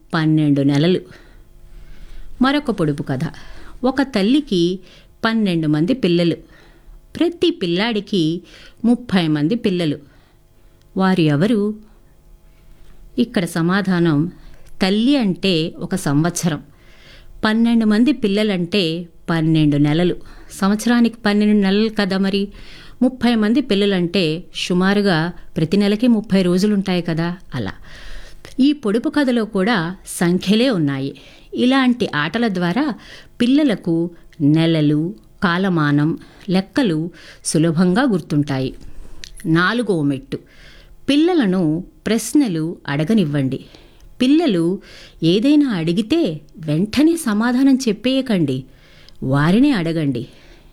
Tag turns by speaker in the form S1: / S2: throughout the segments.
S1: పన్నెండు నెలలు మరొక పొడుపు కథ ఒక తల్లికి పన్నెండు మంది పిల్లలు ప్రతి పిల్లాడికి ముప్పై మంది పిల్లలు వారు ఎవరు ఇక్కడ సమాధానం తల్లి అంటే ఒక సంవత్సరం పన్నెండు మంది పిల్లలంటే పన్నెండు నెలలు సంవత్సరానికి పన్నెండు నెలలు కదా మరి ముప్పై మంది పిల్లలంటే సుమారుగా ప్రతి నెలకి ముప్పై రోజులుంటాయి కదా అలా ఈ పొడుపు కథలో కూడా సంఖ్యలే ఉన్నాయి ఇలాంటి ఆటల ద్వారా పిల్లలకు నెలలు కాలమానం లెక్కలు సులభంగా గుర్తుంటాయి నాలుగో మెట్టు పిల్లలను ప్రశ్నలు అడగనివ్వండి పిల్లలు ఏదైనా అడిగితే వెంటనే సమాధానం చెప్పేయకండి వారినే అడగండి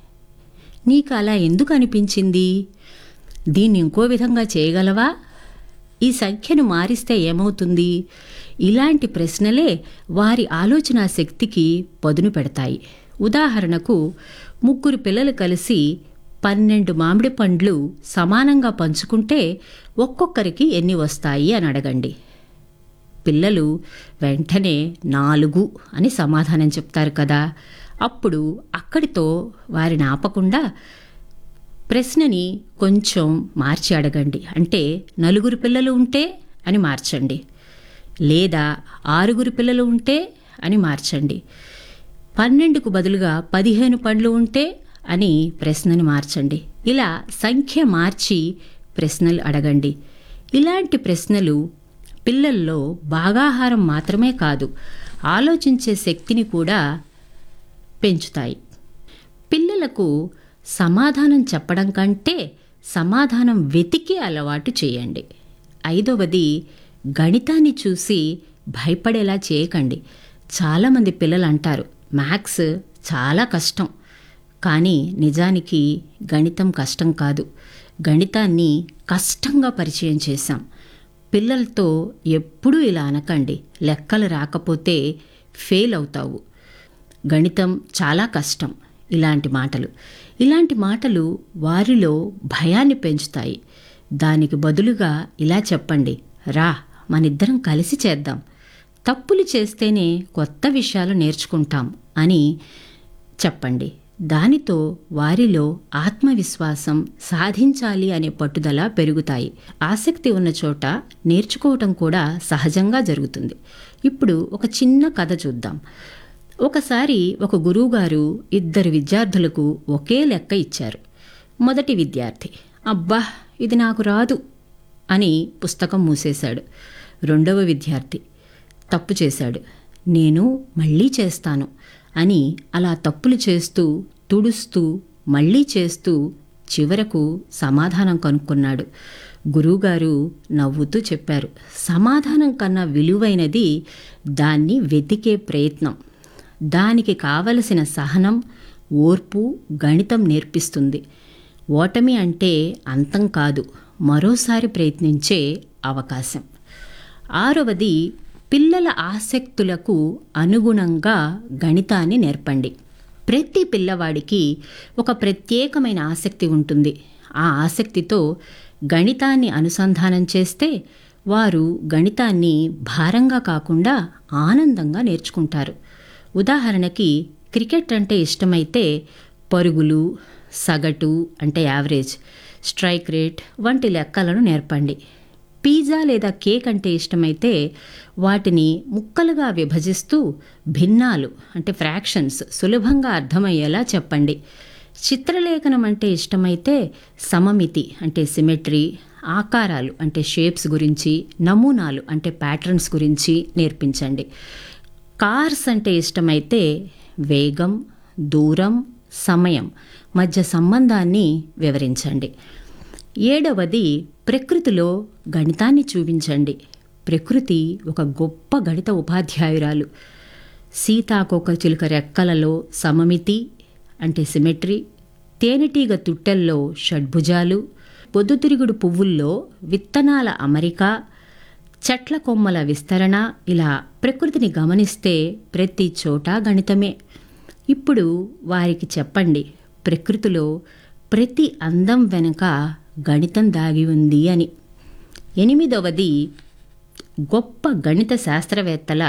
S1: నీకు అలా ఎందుకు అనిపించింది దీన్ని ఇంకో విధంగా చేయగలవా ఈ సంఖ్యను మారిస్తే ఏమవుతుంది ఇలాంటి ప్రశ్నలే వారి ఆలోచన శక్తికి పదును పెడతాయి ఉదాహరణకు ముగ్గురు పిల్లలు కలిసి పన్నెండు మామిడి పండ్లు సమానంగా పంచుకుంటే ఒక్కొక్కరికి ఎన్ని వస్తాయి అని అడగండి పిల్లలు వెంటనే నాలుగు అని సమాధానం చెప్తారు కదా అప్పుడు అక్కడితో వారిని ఆపకుండా ప్రశ్నని కొంచెం మార్చి అడగండి అంటే నలుగురు పిల్లలు ఉంటే అని మార్చండి లేదా ఆరుగురు పిల్లలు ఉంటే అని మార్చండి పన్నెండుకు బదులుగా పదిహేను పండ్లు ఉంటే అని ప్రశ్నని మార్చండి ఇలా సంఖ్య మార్చి ప్రశ్నలు అడగండి ఇలాంటి ప్రశ్నలు పిల్లల్లో భాగాహారం మాత్రమే కాదు ఆలోచించే శక్తిని కూడా పెంచుతాయి పిల్లలకు సమాధానం చెప్పడం కంటే సమాధానం వెతికి అలవాటు చేయండి ఐదవది గణితాన్ని చూసి భయపడేలా చేయకండి చాలామంది పిల్లలు అంటారు మ్యాథ్స్ చాలా కష్టం కానీ నిజానికి గణితం కష్టం కాదు గణితాన్ని కష్టంగా పరిచయం చేశాం పిల్లలతో ఎప్పుడూ ఇలా అనకండి లెక్కలు రాకపోతే ఫెయిల్ అవుతావు గణితం చాలా కష్టం ఇలాంటి మాటలు ఇలాంటి మాటలు వారిలో భయాన్ని పెంచుతాయి దానికి బదులుగా ఇలా చెప్పండి రా మనిద్దరం కలిసి చేద్దాం తప్పులు చేస్తేనే కొత్త విషయాలు నేర్చుకుంటాం అని చెప్పండి దానితో వారిలో ఆత్మవిశ్వాసం సాధించాలి అనే పట్టుదల పెరుగుతాయి ఆసక్తి ఉన్న చోట నేర్చుకోవటం కూడా సహజంగా జరుగుతుంది ఇప్పుడు ఒక చిన్న కథ చూద్దాం ఒకసారి ఒక గురువుగారు ఇద్దరు విద్యార్థులకు ఒకే లెక్క ఇచ్చారు మొదటి విద్యార్థి అబ్బా ఇది నాకు రాదు అని పుస్తకం మూసేశాడు రెండవ విద్యార్థి తప్పు చేశాడు నేను మళ్ళీ చేస్తాను అని అలా తప్పులు చేస్తూ తుడుస్తూ మళ్ళీ చేస్తూ చివరకు సమాధానం కనుక్కున్నాడు గురువుగారు నవ్వుతూ చెప్పారు సమాధానం కన్నా విలువైనది దాన్ని వెతికే ప్రయత్నం దానికి కావలసిన సహనం ఓర్పు గణితం నేర్పిస్తుంది ఓటమి అంటే అంతం కాదు మరోసారి ప్రయత్నించే అవకాశం ఆరవది పిల్లల ఆసక్తులకు అనుగుణంగా గణితాన్ని నేర్పండి ప్రతి పిల్లవాడికి ఒక ప్రత్యేకమైన ఆసక్తి ఉంటుంది ఆ ఆసక్తితో గణితాన్ని అనుసంధానం చేస్తే వారు గణితాన్ని భారంగా కాకుండా ఆనందంగా నేర్చుకుంటారు ఉదాహరణకి క్రికెట్ అంటే ఇష్టమైతే పరుగులు సగటు అంటే యావరేజ్ స్ట్రైక్ రేట్ వంటి లెక్కలను నేర్పండి పిజ్జా లేదా కేక్ అంటే ఇష్టమైతే వాటిని ముక్కలుగా విభజిస్తూ భిన్నాలు అంటే ఫ్రాక్షన్స్ సులభంగా అర్థమయ్యేలా చెప్పండి చిత్రలేఖనం అంటే ఇష్టమైతే సమమితి అంటే సిమెట్రీ ఆకారాలు అంటే షేప్స్ గురించి నమూనాలు అంటే ప్యాటర్న్స్ గురించి నేర్పించండి కార్స్ అంటే ఇష్టమైతే వేగం దూరం సమయం మధ్య సంబంధాన్ని వివరించండి ఏడవది ప్రకృతిలో గణితాన్ని చూపించండి ప్రకృతి ఒక గొప్ప గణిత ఉపాధ్యాయురాలు సీతాకోక చిలుక రెక్కలలో సమమితి అంటే సిమెట్రీ తేనెటీగ తుట్టెల్లో షడ్భుజాలు పొద్దుతిరుగుడు పువ్వుల్లో విత్తనాల అమరిక చెట్ల కొమ్మల విస్తరణ ఇలా ప్రకృతిని గమనిస్తే ప్రతి చోట గణితమే ఇప్పుడు వారికి చెప్పండి ప్రకృతిలో ప్రతి అందం వెనుక గణితం దాగి ఉంది అని ఎనిమిదవది గొప్ప గణిత శాస్త్రవేత్తల